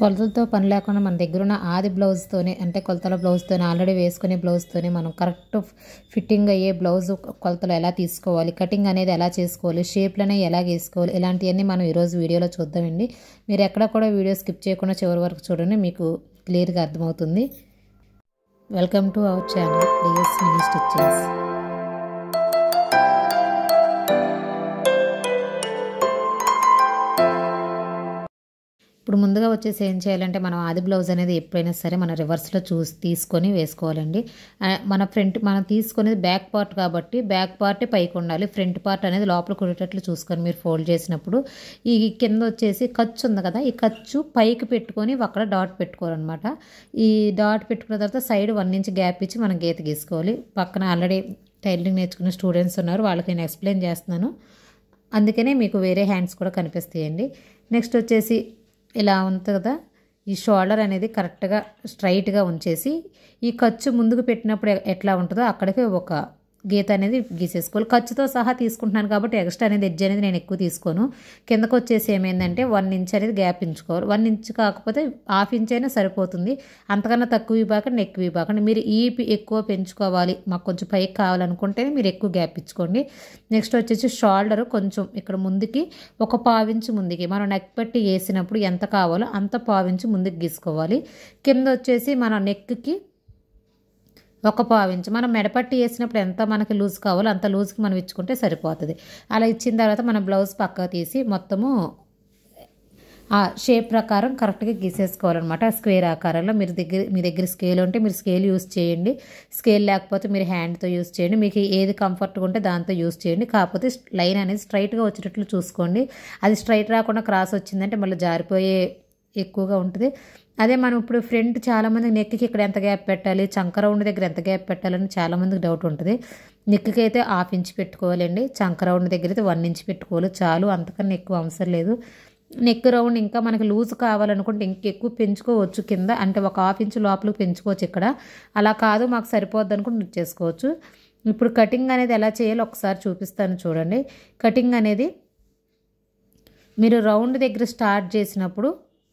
కొలతలతో పని లేకుండా మన దగ్గర ఉన్న ఆది బ్లౌజ్తోనే అంటే కొలతల బ్లౌజ్తోనే ఆల్రెడీ వేసుకునే బ్లౌజ్తోనే మనం కరెక్ట్ ఫిట్టింగ్ అయ్యే బ్లౌజ్ కొలతలు ఎలా తీసుకోవాలి కటింగ్ అనేది ఎలా చేసుకోవాలి షేప్లు అనేవి ఎలా వేసుకోవాలి ఇలాంటివన్నీ మనం ఈరోజు వీడియోలో చూద్దామండి మీరు ఎక్కడ కూడా వీడియో స్కిప్ చేయకుండా చివరి వరకు చూడండి మీకు క్లియర్గా అర్థమవుతుంది welcome to our channel DS mini stitchings ఇప్పుడు ముందుగా వచ్చేసి ఏం చేయాలంటే మనం ఆది బ్లౌజ్ అనేది ఎప్పుడైనా సరే మన రివర్స్లో చూసి తీసుకొని వేసుకోవాలండి ఆ, మన ఫ్రంట్ మనం తీసుకునేది బ్యాక్ పార్ట్ కాబట్టి బ్యాక్ పార్టే పైకి ఉండాలి ఫ్రంట్ పార్ట్ అనేది లోపల కొట్టేటట్లు చూసుకొని మీరు ఫోల్డ్ చేసినప్పుడు ఈ కింద వచ్చేసి ఖర్చు ఉంది కదా ఈ ఖర్చు పైకి పెట్టుకొని అక్కడ డాట్ పెట్టుకోవాలన్నమాట ఈ డాట్ పెట్టుకున్న తర్వాత సైడ్ వన్ ఇంచ్ గ్యాప్ ఇచ్చి మనం గీత గీసుకోవాలి పక్కన ఆల్రెడీ టైలరింగ్ నేర్చుకున్న స్టూడెంట్స్ ఉన్నారు వాళ్ళకి నేను ఎక్స్ప్లెయిన్ చేస్తున్నాను అందుకనే మీకు వేరే హ్యాండ్స్ కూడా కనిపిస్తాయండి నెక్స్ట్ వచ్చేసి ఇలా ఉంటుంది కదా ఈ షోల్డర్ అనేది కరెక్ట్గా స్ట్రైట్గా ఉంచేసి ఈ ఖర్చు ముందుకు పెట్టినప్పుడు ఎ- ఎట్లా ఉంటుందో అక్కడికి ఒక గీత అనేది గీసేసుకోవాలి ఖర్చుతో సహా తీసుకుంటున్నాను కాబట్టి ఎక్స్ట్రా అనేది ఎడ్జ్ అనేది నేను ఎక్కువ తీసుకోను కిందకు వచ్చేసి ఏమైందంటే వన్ ఇంచ్ అనేది గ్యాప్ ఇంచుకోవాలి వన్ ఇంచ్ కాకపోతే హాఫ్ ఇంచ్ అయినా సరిపోతుంది అంతకన్నా తక్కువ ఇవ్వకండి ఎక్కువ ఇవ్వకండి మీరు ఈ పి- ఎక్కువ పెంచుకోవాలి మాకు కొంచెం పైకి కావాలనుకుంటే మీరు ఎక్కువ గ్యాప్ ఇచ్చుకోండి నెక్స్ట్ వచ్చేసి షోల్డర్ కొంచెం ఇక్కడ ముందుకి ఒక పావించు ముందుకి మనం నెక్ పట్టి వేసినప్పుడు ఎంత కావాలో అంత పావించు ముందుకు గీసుకోవాలి కింద వచ్చేసి మన నెక్కి ఒక పావించు మనం మెడపట్టి వేసినప్పుడు ఎంత మనకి లూజ్ కావాలో అంత లూజ్కి మనం ఇచ్చుకుంటే సరిపోతుంది అలా ఇచ్చిన తర్వాత మన బ్లౌజ్ పక్కకు తీసి మొత్తము ఆ షేప్ ప్రకారం కరెక్ట్గా గీసేసుకోవాలన్నమాట స్క్వేర్ ఆకారంలో మీరు దగ్గర మీ దగ్గర స్కేల్ ఉంటే మీరు స్కేల్ యూస్ చేయండి స్కేల్ లేకపోతే మీరు హ్యాండ్తో యూస్ చేయండి మీకు ఏది కంఫర్ట్గా ఉంటే దాంతో యూస్ చేయండి కాకపోతే లైన్ అనేది స్ట్రైట్గా వచ్చేటట్లు చూసుకోండి అది స్ట్రైట్ రాకుండా క్రాస్ వచ్చిందంటే మళ్ళీ జారిపోయే ఎక్కువగా ఉంటుంది అదే మనం ఇప్పుడు ఫ్రంట్ చాలామంది నెక్కి ఇక్కడ ఎంత గ్యాప్ పెట్టాలి చంక రౌండ్ దగ్గర ఎంత గ్యాప్ పెట్టాలని చాలామందికి డౌట్ ఉంటుంది నెక్కి అయితే హాఫ్ ఇంచ్ పెట్టుకోవాలండి చంక రౌండ్ దగ్గర అయితే వన్ ఇంచ్ పెట్టుకోవాలి చాలు అంతకన్నా ఎక్కువ అవసరం లేదు నెక్ రౌండ్ ఇంకా మనకి లూజ్ కావాలనుకుంటే ఇంక ఎక్కువ పెంచుకోవచ్చు కింద అంటే ఒక హాఫ్ ఇంచ్ లోపలికి పెంచుకోవచ్చు ఇక్కడ అలా కాదు మాకు సరిపోద్ది అనుకుంటే చేసుకోవచ్చు ఇప్పుడు కటింగ్ అనేది ఎలా చేయాలో ఒకసారి చూపిస్తాను చూడండి కటింగ్ అనేది మీరు రౌండ్ దగ్గర స్టార్ట్ చేసినప్పుడు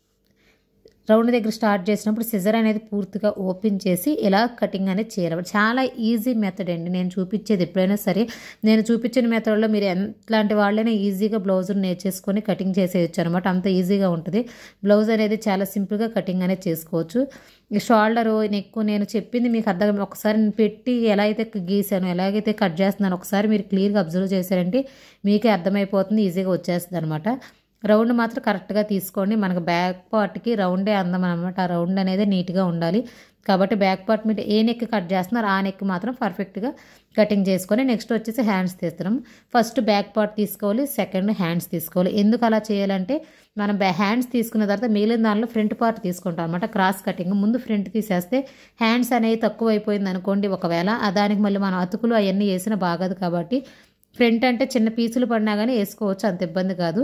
రౌండ్ దగ్గర స్టార్ట్ చేసినప్పుడు సిజర్ అనేది పూర్తిగా ఓపెన్ చేసి ఇలా కటింగ్ అనేది చేయాలి చాలా ఈజీ మెథడ్ అండి నేను చూపించేది ఎప్పుడైనా సరే నేను చూపించిన మెథడ్లో మీరు ఎట్లాంటి వాళ్ళైనా ఈజీగా బ్లౌజ్ నేర్చేసుకొని కటింగ్ చేసేయచ్చు అనమాట అంత ఈజీగా ఉంటుంది బ్లౌజ్ అనేది చాలా సింపుల్గా కటింగ్ అనేది చేసుకోవచ్చు ఈ షోల్డర్ నెక్ నేను చెప్పింది మీకు అర్థం ఒకసారి నేను పెట్టి ఎలా అయితే గీసాను ఎలాగైతే కట్ చేస్తున్నాను ఒకసారి మీరు క్లియర్గా అబ్జర్వ్ చేశారంటే మీకే అర్థమైపోతుంది ఈజీగా వచ్చేస్తుంది అనమాట రౌండ్ మాత్రం కరెక్ట్గా తీసుకోండి మనకు బ్యాక్ పార్ట్కి రౌండే అందం అనమాట ఆ రౌండ్ అనేది నీట్గా ఉండాలి కాబట్టి బ్యాక్ పార్ట్ మీద ఏ నెక్ కట్ చేస్తున్నారు ఆ నెక్ మాత్రం పర్ఫెక్ట్గా కటింగ్ చేసుకొని నెక్స్ట్ వచ్చేసి హ్యాండ్స్ తీస్తున్నాం ఫస్ట్ బ్యాక్ పార్ట్ తీసుకోవాలి సెకండ్ హ్యాండ్స్ తీసుకోవాలి ఎందుకు అలా చేయాలంటే మనం బ్యా హ్యాండ్స్ తీసుకున్న తర్వాత మిగిలిన దానిలో ఫ్రంట్ పార్ట్ తీసుకుంటాం అనమాట క్రాస్ కటింగ్ ముందు ఫ్రంట్ తీసేస్తే హ్యాండ్స్ అనేవి తక్కువ అయిపోయింది అనుకోండి ఒకవేళ ఆ దానికి మళ్ళీ మనం అతుకులు అవన్నీ వేసిన బాగదు కాబట్టి ఫ్రంట్ అంటే చిన్న పీసులు పడినా కానీ వేసుకోవచ్చు అంత ఇబ్బంది కాదు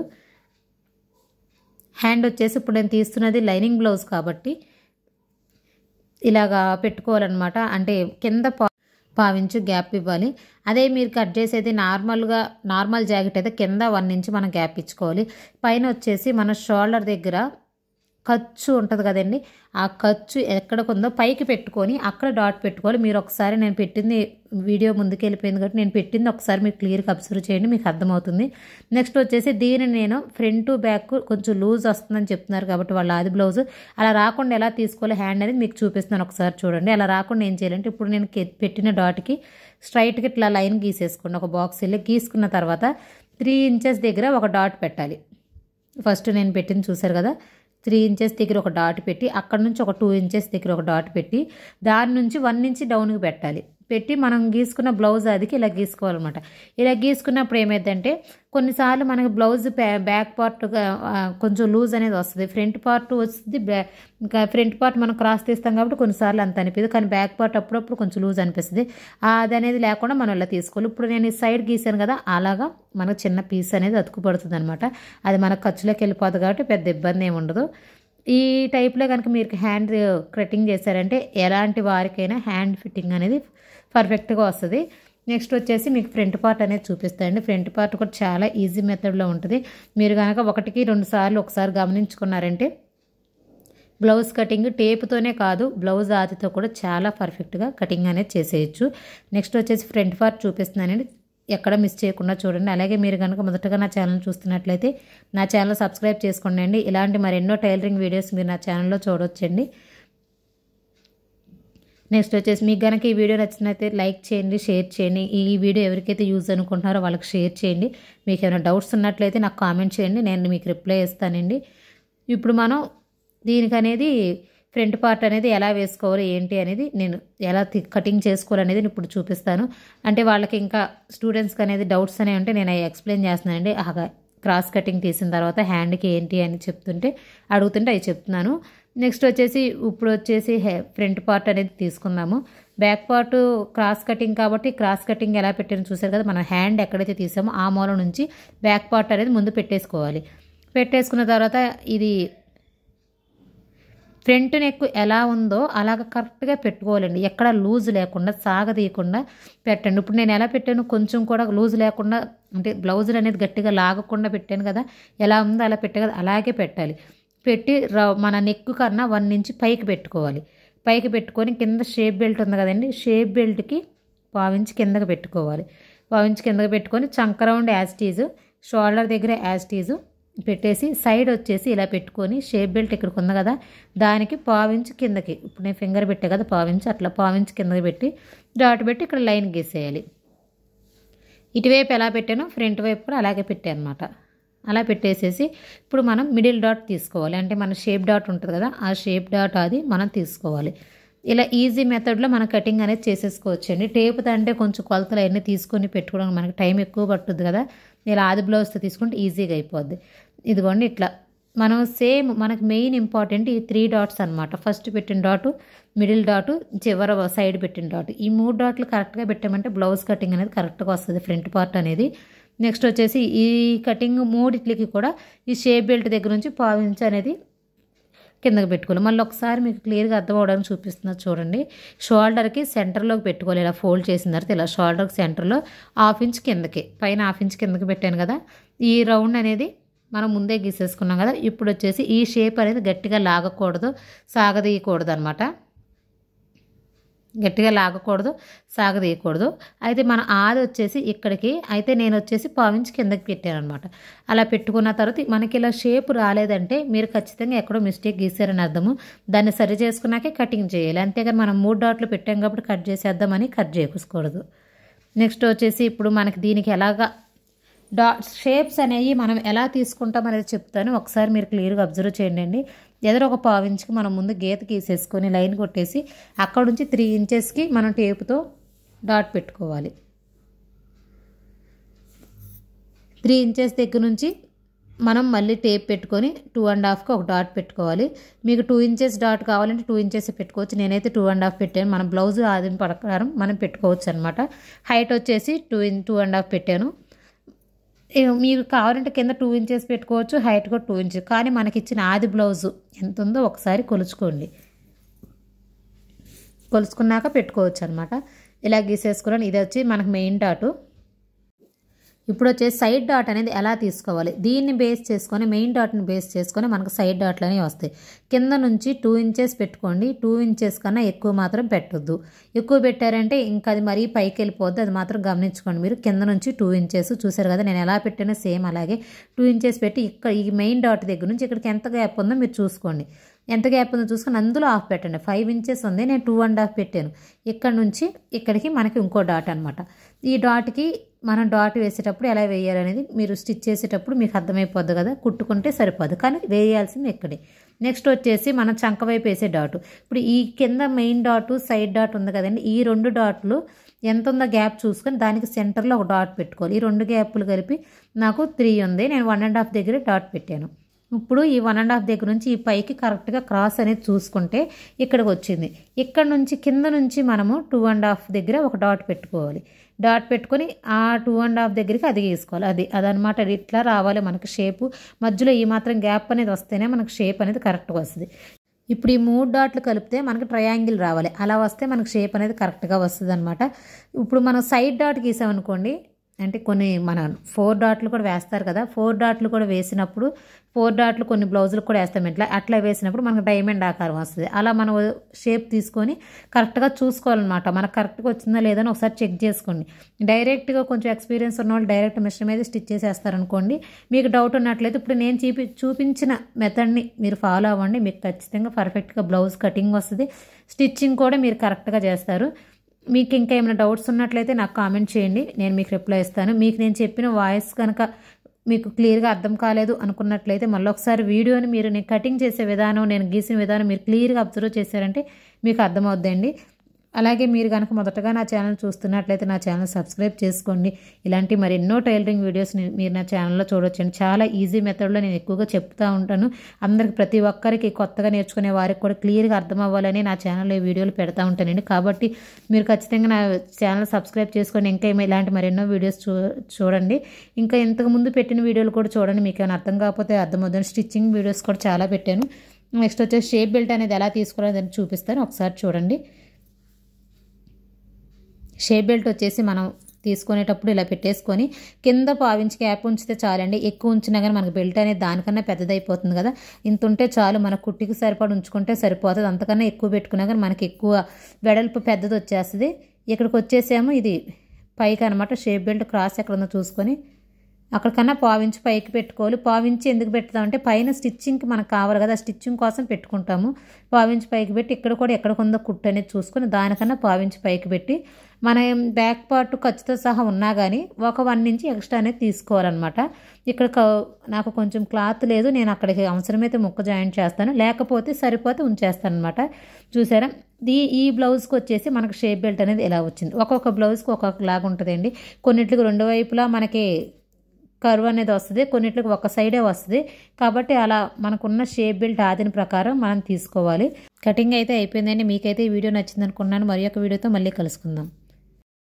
హ్యాండ్ వచ్చేసి ఇప్పుడు నేను తీస్తున్నది లైనింగ్ బ్లౌజ్ కాబట్టి ఇలాగా పెట్టుకోవాలన్నమాట అంటే కింద పా పావించు గ్యాప్ ఇవ్వాలి అదే మీరు కట్ చేసేది నార్మల్గా నార్మల్ జాకెట్ అయితే కింద వన్ ఇంచ్ మనం గ్యాప్ ఇచ్చుకోవాలి పైన వచ్చేసి మన షోల్డర్ దగ్గర ఖర్చు ఉంటుంది కదండి ఆ ఖర్చు ఎక్కడికి ఉందో పైకి పెట్టుకొని అక్కడ డాట్ పెట్టుకోవాలి మీరు ఒకసారి నేను పెట్టింది వీడియో ముందుకు వెళ్ళిపోయింది కాబట్టి నేను పెట్టింది ఒకసారి మీరు క్లియర్గా అబ్జర్వ్ చేయండి మీకు అర్థమవుతుంది నెక్స్ట్ వచ్చేసి దీన్ని నేను ఫ్రంట్ బ్యాక్ కొంచెం లూజ్ వస్తుందని చెప్తున్నారు కాబట్టి వాళ్ళ ఆది బ్లౌజ్ అలా రాకుండా ఎలా తీసుకోవాలి హ్యాండ్ అనేది మీకు చూపిస్తున్నాను ఒకసారి చూడండి అలా రాకుండా ఏం చేయాలంటే ఇప్పుడు నేను కె- పెట్టిన డాట్కి స్ట్రైట్గా ఇట్లా లైన్ గీసేసుకోండి ఒక బాక్స్ వెళ్ళి గీసుకున్న తర్వాత త్రీ ఇంచెస్ దగ్గర ఒక డాట్ పెట్టాలి ఫస్ట్ నేను పెట్టింది చూసారు కదా త్రీ ఇంచెస్ దగ్గర ఒక డాట్ పెట్టి అక్కడ నుంచి ఒక టూ ఇంచెస్ దగ్గర ఒక డాట్ పెట్టి దాని నుంచి వన్ ఇంచ్ డౌన్కి పెట్టాలి పెట్టి మనం గీసుకున్న బ్లౌజ్ అదికి ఇలా గీసుకోవాలన్నమాట ఇలా గీసుకున్నప్పుడు ఏమైందంటే కొన్నిసార్లు మనకి బ్లౌజ్ బ్యా- బ్యాక్ పార్ట్ ఆ, కొంచెం లూజ్ అనేది వస్తుంది ఫ్రంట్ పార్ట్ వస్తుంది బ్యా- ఇంకా ఫ్రంట్ పార్ట్ మనం క్రాస్ తీస్తాం కాబట్టి కొన్నిసార్లు అంత అనిపిస్తుంది కానీ బ్యాక్ పార్ట్ అప్పుడప్పుడు కొంచెం లూజ్ అనిపిస్తుంది ఆ, అది అనేది లేకుండా మనం ఇలా తీసుకోవాలి ఇప్పుడు నేను ఈ సైడ్ గీసాను కదా అలాగా మనకు చిన్న పీస్ అనేది అతుకు పడుతుంది అనమాట అది మన ఖర్చులోకి వెళ్ళిపోతుంది కాబట్టి పెద్ద ఇబ్బంది ఏమి ఉండదు ఈ టైప్లో కనుక మీరు హ్యాండ్ కటింగ్ చేశారంటే ఎలాంటి వారికైనా హ్యాండ్ ఫిట్టింగ్ అనేది పర్ఫెక్ట్గా వస్తుంది నెక్స్ట్ వచ్చేసి మీకు ఫ్రంట్ పార్ట్ అనేది చూపిస్తాయండి ఫ్రంట్ పార్ట్ కూడా చాలా ఈజీ మెథడ్లో ఉంటుంది మీరు కనుక ఒకటికి రెండు సార్లు ఒకసారి గమనించుకున్నారంటే బ్లౌజ్ కటింగ్ టేపుతోనే కాదు బ్లౌజ్ ఆదితో కూడా చాలా పర్ఫెక్ట్గా కటింగ్ అనేది చేసేయచ్చు నెక్స్ట్ వచ్చేసి ఫ్రంట్ పార్ట్ చూపిస్తున్నానండి ఎక్కడ మిస్ చేయకుండా చూడండి అలాగే మీరు కనుక మొదటగా నా ఛానల్ చూస్తున్నట్లయితే నా ఛానల్ సబ్స్క్రైబ్ చేసుకోండి అండి ఇలాంటి మరెన్నో టైలరింగ్ వీడియోస్ మీరు నా ఛానల్లో చూడొచ్చండి నెక్స్ట్ వచ్చేసి మీకు కనుక ఈ వీడియో నచ్చినైతే లైక్ చేయండి షేర్ చేయండి ఈ వీడియో ఎవరికైతే యూజ్ అనుకుంటున్నారో వాళ్ళకి షేర్ చేయండి మీకు ఏమైనా డౌట్స్ ఉన్నట్లయితే నాకు కామెంట్ చేయండి నేను మీకు రిప్లై ఇస్తానండి ఇప్పుడు మనం దీనికి అనేది ఫ్రంట్ పార్ట్ అనేది ఎలా వేసుకోవాలి ఏంటి అనేది నేను ఎలా తి- కటింగ్ చేసుకోవాలనేది నేను ఇప్పుడు చూపిస్తాను అంటే వాళ్ళకి ఇంకా స్టూడెంట్స్కి అనేది డౌట్స్ అనేవి ఉంటే నేను అవి ఎక్స్ప్లెయిన్ చేస్తున్నానండి ఆగా క్రాస్ కటింగ్ తీసిన తర్వాత హ్యాండ్కి ఏంటి అని చెప్తుంటే అడుగుతుంటే అవి చెప్తున్నాను నెక్స్ట్ వచ్చేసి ఇప్పుడు వచ్చేసి హె ఫ్రంట్ పార్ట్ అనేది తీసుకుందాము బ్యాక్ పార్ట్ క్రాస్ కటింగ్ కాబట్టి క్రాస్ కటింగ్ ఎలా పెట్టారో చూసారు కదా మనం హ్యాండ్ ఎక్కడైతే తీసామో ఆ మూల నుంచి బ్యాక్ పార్ట్ అనేది ముందు పెట్టేసుకోవాలి పెట్టేసుకున్న తర్వాత ఇది ఫ్రంట్ నెక్ ఎలా ఉందో అలాగ కరెక్ట్గా పెట్టుకోవాలండి ఎక్కడ లూజ్ లేకుండా సాగదీయకుండా పెట్టండి ఇప్పుడు నేను ఎలా పెట్టాను కొంచెం కూడా లూజ్ లేకుండా అంటే బ్లౌజులు అనేది గట్టిగా లాగకుండా పెట్టాను కదా ఎలా ఉందో అలా పెట్టే కదా అలాగే పెట్టాలి పెట్టి ర- మన నెక్ కన్నా వన్ ఇంచ్ పైకి పెట్టుకోవాలి పైకి పెట్టుకొని కింద షేప్ బెల్ట్ ఉంది కదండి షేప్ బెల్ట్కి పావించి కిందకి పెట్టుకోవాలి పావించి కిందకి పెట్టుకొని చంక రౌండ్ యాస్టీజ్ షోల్డర్ దగ్గర యాస్టీజ్ పెట్టేసి సైడ్ వచ్చేసి ఇలా పెట్టుకొని షేప్ బెల్ట్ ఇక్కడికి ఉంది కదా దానికి పావించి కిందకి ఇప్పుడు నేను ఫింగర్ పెట్టే కదా పావించి అట్లా పావించి కిందకి పెట్టి డాట్ పెట్టి ఇక్కడ లైన్ గీసేయాలి ఇటువైపు ఎలా పెట్టానో ఫ్రంట్ వైపు కూడా అలాగే పెట్టాను అనమాట అలా పెట్టేసేసి ఇప్పుడు మనం మిడిల్ డాట్ తీసుకోవాలి అంటే మన షేప్ డాట్ ఉంటుంది కదా ఆ షేప్ డాట్ అది మనం తీసుకోవాలి ఇలా ఈజీ మెథడ్లో మనం కటింగ్ అనేది చేసేసుకోవచ్చు అండి టేపుతో అంటే కొంచెం కొలతలు అవన్నీ తీసుకొని పెట్టుకోవడం మనకి టైం ఎక్కువ పట్టుద్ది కదా ఇలా ఆది బ్లౌజ్తో తీసుకుంటే ఈజీగా అయిపోద్ది ఇదిగోండి ఇట్లా మనం సేమ్ మనకి మెయిన్ ఇంపార్టెంట్ ఈ త్రీ డాట్స్ అనమాట ఫస్ట్ పెట్టిన డాటు మిడిల్ డాటు చివర సైడ్ పెట్టిన డాట్ ఈ మూడు డాట్లు కరెక్ట్గా పెట్టామంటే బ్లౌజ్ కటింగ్ అనేది కరెక్ట్గా వస్తుంది ఫ్రంట్ పార్ట్ అనేది నెక్స్ట్ వచ్చేసి ఈ కటింగ్ మూడిట్లకి కూడా ఈ షేప్ బెల్ట్ దగ్గర నుంచి పావించి అనేది కిందకి పెట్టుకోవాలి మళ్ళీ ఒకసారి మీకు క్లియర్గా అర్థం అవడానికి చూపిస్తున్నారు చూడండి షోల్డర్కి సెంటర్లోకి పెట్టుకోవాలి ఇలా ఫోల్డ్ చేసిన తర్వాత ఇలా షోల్డర్కి సెంటర్లో హాఫ్ ఇంచ్ కిందకి పైన హాఫ్ ఇంచ్ కిందకి పెట్టాను కదా ఈ రౌండ్ అనేది మనం ముందే గీసేసుకున్నాం కదా ఇప్పుడు వచ్చేసి ఈ షేప్ అనేది గట్టిగా లాగకూడదు సాగదీయకూడదు అనమాట గట్టిగా లాగకూడదు సాగదీయకూడదు అయితే మన ఆది వచ్చేసి ఇక్కడికి అయితే నేను వచ్చేసి పావించి కిందకి పెట్టాను అనమాట అలా పెట్టుకున్న తర్వాత మనకి ఇలా షేప్ రాలేదంటే మీరు ఖచ్చితంగా ఎక్కడో మిస్టేక్ గీసారని అర్థము దాన్ని సరి చేసుకున్నాకే కటింగ్ చేయాలి అంతేగాని మనం మూడు డాట్లు పెట్టాం కాబట్టి కట్ చేసేద్దామని కట్ చేయకూడదు నెక్స్ట్ వచ్చేసి ఇప్పుడు మనకి దీనికి ఎలాగా డాట్ షేప్స్ అనేవి మనం ఎలా తీసుకుంటాం అనేది చెప్తాను ఒకసారి మీరు క్లియర్గా అబ్జర్వ్ చేయండి ఎదురు ఒక పావు ఇంచుకి మనం ముందు గీత గీసేసుకొని లైన్ కొట్టేసి అక్కడ నుంచి త్రీ ఇంచెస్కి మనం టేపుతో డాట్ పెట్టుకోవాలి త్రీ ఇంచెస్ దగ్గర నుంచి మనం మళ్ళీ టేప్ పెట్టుకొని టూ అండ్ హాఫ్కి ఒక డాట్ పెట్టుకోవాలి మీకు టూ ఇంచెస్ డాట్ కావాలంటే టూ ఇంచెస్ పెట్టుకోవచ్చు నేనైతే టూ అండ్ హాఫ్ పెట్టాను మన బ్లౌజ్ ఆదిన ప్రకారం మనం పెట్టుకోవచ్చు అనమాట హైట్ వచ్చేసి two in two and half పెట్టాను ఏ, మీరు కావాలంటే కింద టూ ఇంచెస్ పెట్టుకోవచ్చు హైట్ కూడా టూ ఇంచెస్ కానీ మనకి ఇచ్చిన ఆది బ్లౌజ్ ఎంత ఉందో ఒకసారి కొలుచుకోండి కొలుచుకున్నాక పెట్టుకోవచ్చు అనమాట ఇలా గీసేసుకున్నాను ఇది వచ్చి మనకు మెయిన్ డాటు ఇప్పుడు వచ్చేసి సైడ్ డాట్ అనేది ఎలా తీసుకోవాలి దీన్ని బేస్ చేసుకొని మెయిన్ డాట్ని బేస్ చేసుకొని మనకు సైడ్ డాట్లు అనేవి వస్తాయి కింద నుంచి టూ ఇంచెస్ పెట్టుకోండి టూ ఇంచెస్ కన్నా ఎక్కువ మాత్రం పెట్టొద్దు ఎక్కువ పెట్టారంటే ఇంకా అది మరీ పైకి వెళ్ళిపోద్ది అది మాత్రం గమనించుకోండి మీరు కింద నుంచి టూ ఇంచెస్ చూసారు కదా నేను ఎలా పెట్టానో సేమ్ అలాగే టూ ఇంచెస్ పెట్టి ఇక్కడ ఈ మెయిన్ డాట్ దగ్గర నుంచి ఇక్కడికి ఎంత గ్యాప్ ఉందో మీరు చూసుకోండి ఎంత గ్యాప్ ఉందో చూసుకొని అందులో హాఫ్ పెట్టండి ఫైవ్ ఇంచెస్ ఉంది నేను టూ అండ్ హాఫ్ పెట్టాను ఇక్కడ నుంచి ఇక్కడికి మనకి ఇంకో డాట్ అనమాట ఈ డాట్కి మనం డాట్ వేసేటప్పుడు ఎలా వేయాలనేది మీరు స్టిచ్ చేసేటప్పుడు మీకు అర్థమైపోద్ది కదా కుట్టుకుంటే సరిపోదు కానీ వేయాల్సింది ఇక్కడే నెక్స్ట్ వచ్చేసి మనం చంక వైపు వేసే డాట్ ఇప్పుడు ఈ కింద మెయిన్ డాట్ సైడ్ డాట్ ఉంది కదండి ఈ రెండు డాట్లు ఎంత ఉందో గ్యాప్ చూసుకొని దానికి సెంటర్లో ఒక డాట్ పెట్టుకోవాలి ఈ రెండు గ్యాప్లు కలిపి నాకు త్రీ ఉంది నేను వన్ అండ్ హాఫ్ దగ్గర డాట్ పెట్టాను ఇప్పుడు ఈ వన్ అండ్ హాఫ్ దగ్గర నుంచి ఈ పైకి కరెక్ట్గా క్రాస్ అనేది చూసుకుంటే ఇక్కడికి వచ్చింది ఇక్కడ నుంచి కింద నుంచి మనము టూ అండ్ హాఫ్ దగ్గర ఒక డాట్ పెట్టుకోవాలి డాట్ పెట్టుకొని ఆ టూ అండ్ హాఫ్ దగ్గరికి అది గీసుకోవాలి అది అదనమాట అది ఇట్లా రావాలి మనకి షేపు మధ్యలో ఈ మాత్రం గ్యాప్ అనేది వస్తేనే మనకి షేప్ అనేది కరెక్ట్గా వస్తుంది ఇప్పుడు ఈ మూడు డాట్లు కలిపితే మనకి ట్రయాంగిల్ రావాలి అలా వస్తే మనకి షేప్ అనేది కరెక్ట్గా వస్తుంది అనమాట ఇప్పుడు మనం సైడ్ డాట్ గీసామనుకోండి అంటే కొన్ని మన ఫోర్ డాట్లు కూడా వేస్తారు కదా ఫోర్ డాట్లు కూడా వేసినప్పుడు ఫోర్ డాట్లు కొన్ని బ్లౌజులు కూడా వేస్తాం ఇట్లా అట్లా వేసినప్పుడు మనకు డైమండ్ ఆకారం వస్తుంది అలా మనం షేప్ తీసుకొని కరెక్ట్గా చూసుకోవాలన్నమాట మనకు కరెక్ట్గా వచ్చిందా లేదని ఒకసారి చెక్ చేసుకోండి డైరెక్ట్గా కొంచెం ఎక్స్పీరియన్స్ ఉన్న వాళ్ళు డైరెక్ట్ మిషన్ మీద స్టిచ్ చేసేస్తారనుకోండి మీకు డౌట్ ఉన్నట్లయితే ఇప్పుడు నేను చూపి చూపించిన మెథడ్ని మీరు ఫాలో అవ్వండి మీకు ఖచ్చితంగా పర్ఫెక్ట్గా బ్లౌజ్ కటింగ్ వస్తుంది స్టిచ్చింగ్ కూడా మీరు కరెక్ట్గా చేస్తారు మీకు ఇంకా ఏమైనా డౌట్స్ ఉన్నట్లయితే నాకు కామెంట్ చేయండి నేను మీకు రిప్లై ఇస్తాను మీకు నేను చెప్పిన వాయిస్ కనుక మీకు క్లియర్గా అర్థం కాలేదు అనుకున్నట్లయితే మళ్ళీ ఒకసారి వీడియోని మీరు నేను కటింగ్ చేసే విధానం నేను గీసిన విధానం మీరు క్లియర్గా అబ్జర్వ్ చేశారంటే మీకు అర్థమవుద్దండి అలాగే మీరు కనుక మొదటగా నా ఛానల్ చూస్తున్నట్లయితే నా ఛానల్ సబ్స్క్రైబ్ చేసుకోండి ఇలాంటి మరి ఎన్నో టైలరింగ్ వీడియోస్ మీరు నా ఛానల్లో చూడొచ్చండి చాలా ఈజీ మెథడ్లో నేను ఎక్కువగా చెప్తూ ఉంటాను అందరికి ప్రతి ఒక్కరికి కొత్తగా నేర్చుకునే వారికి కూడా క్లియర్గా అర్థం అవ్వాలని నా ఛానల్లో ఈ వీడియోలు పెడతా ఉంటానండి కాబట్టి మీరు ఖచ్చితంగా నా ఛానల్ సబ్స్క్రైబ్ చేసుకొని ఇంకా ఏమో ఇలాంటి మరెన్నో వీడియోస్ చూ చూడండి ఇంకా ఇంతకు ముందు పెట్టిన వీడియోలు కూడా చూడండి మీకు ఏమైనా అర్థం కాకపోతే అర్థమవుతుంది స్టిచ్చింగ్ వీడియోస్ కూడా చాలా పెట్టాను నెక్స్ట్ వచ్చేసి షేప్ బెల్ట్ అనేది ఎలా తీసుకోవాలని దాన్ని చూపిస్తాను ఒకసారి చూడండి షేప్ బెల్ట్ వచ్చేసి మనం తీసుకునేటప్పుడు ఇలా పెట్టేసుకొని కింద పావించి క్యాప్ ఉంచితే చాలండి ఎక్కువ ఉంచినా కానీ మనకు బెల్ట్ అనేది దానికన్నా పెద్దదైపోతుంది కదా ఇంత ఉంటే చాలు మన కుట్టికి సరిపడి ఉంచుకుంటే సరిపోతుంది అంతకన్నా ఎక్కువ పెట్టుకున్నా కానీ మనకి ఎక్కువ వెడల్పు పెద్దది వచ్చేస్తుంది ఇక్కడికి వచ్చేసేమో ఇది పైకి అనమాట షేప్ బెల్ట్ క్రాస్ ఎక్కడ ఉందో చూసుకొని అక్కడికన్నా పావించి పైకి పెట్టుకోవాలి పావించి ఎందుకు పెడతామంటే పైన స్టిచ్చింగ్కి మనకు కావాలి కదా స్టిచ్చింగ్ కోసం పెట్టుకుంటాము పావించి పైకి పెట్టి ఇక్కడ కూడా ఎక్కడికి ఉందో కుట్టు అనేది చూసుకొని దానికన్నా పావించి పైకి పెట్టి మన బ్యాక్ పార్ట్ ఖర్చుతో సహా ఉన్నా కానీ ఒక వన్ నుంచి ఎక్స్ట్రా అనేది తీసుకోవాలన్నమాట ఇక్కడ నాకు కొంచెం క్లాత్ లేదు నేను అక్కడికి అవసరమైతే ముక్క జాయింట్ చేస్తాను లేకపోతే సరిపోతే ఉంచేస్తాను అనమాట చూసారా ఈ ఈ బ్లౌజ్కి వచ్చేసి మనకు షేప్ బెల్ట్ అనేది ఎలా వచ్చింది ఒక్కొక్క బ్లౌజ్కి ఒక్కొక్క లాగా ఉంటుందండి కొన్నిటికి రెండు వైపులా మనకి కర్వ్ అనేది వస్తుంది కొన్నిట్లకి ఒక సైడే వస్తుంది కాబట్టి అలా మనకున్న షేప్ బెల్ట్ ఆదిన ప్రకారం మనం తీసుకోవాలి కటింగ్ అయితే అయిపోయిందండి మీకైతే ఈ వీడియో నచ్చింది అనుకున్నాను మరి ఒక వీడియోతో మళ్ళీ కలుసుకుందాం